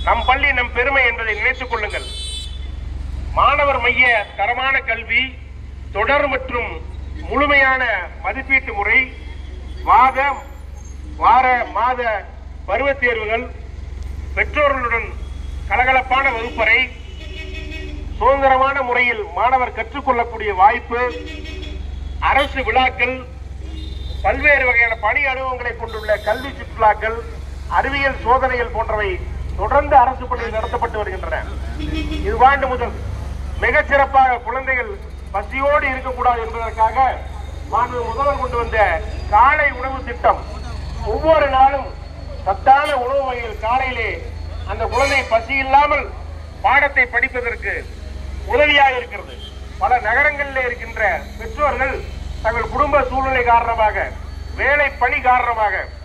நம் பள்ளி நம் பெருமை என்பதை நினைத்துக் கொள்ளுங்கள் மாணவர் மைய தரமான கல்வி தொடர் மற்றும் முழுமையான மதிப்பீட்டு முறை வாத வார மாத பருவத் தேர்வுகள் பெற்றோர்களுடன் கலகலப்பான வகுப்பறை சுதந்திரமான முறையில் மாணவர் கற்றுக்கொள்ளக்கூடிய வாய்ப்பு அரசு விழாக்கள் பல்வேறு வகையான பணி அனுபவங்களை கொண்டுள்ள கல்வி சுற்றுலாக்கள் அறிவியல் சோதனைகள் போன்றவை தொடர்ந்து அரசு பள்ளியில் நடத்தப்பட்டு வருகின்றன இவ்வாண்டு முதல் மிகச் சிறப்பாக குழந்தைகள் பசியோடு இருக்கக்கூடாது என்பதற்காக மாண்பு முதல்வர் கொண்டு வந்த காலை உணவு திட்டம் ஒவ்வொரு நாளும் சத்தான உணவு வகைகள் காலையிலே அந்த குழந்தை பசி இல்லாமல் பாடத்தை படிப்பதற்கு உதவியாக இருக்கிறது பல நகரங்களில் இருக்கின்ற பெற்றோர்கள் தங்கள் குடும்ப சூழ்நிலை காரணமாக வேலை பணி காரணமாக